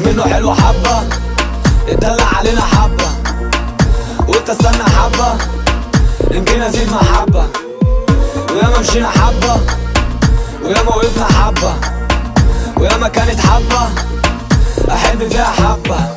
منه حلو حبة اتدلع علينا حبة وانت استنى حبة يمكن ازيد محبة وياما مشينا حبة وياما وقفنا حبة وياما كانت حبة احب فيها حبة